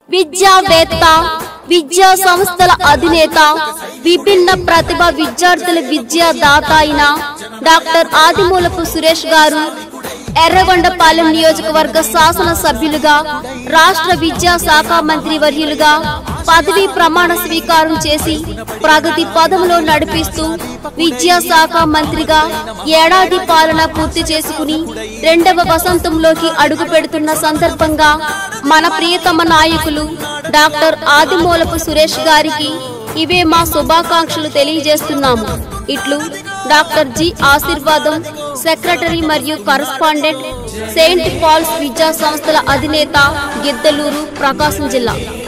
విద్యావేత్త విద్యా సంస్థల అధినేత విభిన్న ప్రతిభ విద్యార్థుల విద్యాదాత అయిన డాక్టర్ ఆదిమూలపు సురేష్ గారు ఎర్రగొండపాలెం నియోజకవర్గ శాసన సభ్యులుగా రాష్ట్ర విద్యా శాఖ మంత్రి వర్యులుగా పదవీ ప్రమాణ స్వీకారం చేసి ప్రగతి పదంలో నడిపిస్తూ విద్యా శాఖ మంత్రిగా ఏడాది పాలన పూర్తి చేసుకుని రెండవ వసంతంలోకి అడుగు పెడుతున్న సందర్భంగా మన ప్రియతమ నాయకులు డాక్టర్ ఆదిమూలపు సురేష్ గారికి ఇవే మా శుభాకాంక్షలు తెలియజేస్తున్నాము ఇట్లు డాక్టర్ జి ఆశీర్వాదం సెక్రటరీ మరియు కరస్పాండెంట్ సెయింట్ పాల్స్ విద్యా సంస్థల అధినేత గిద్దలూరు ప్రకాశం జిల్లా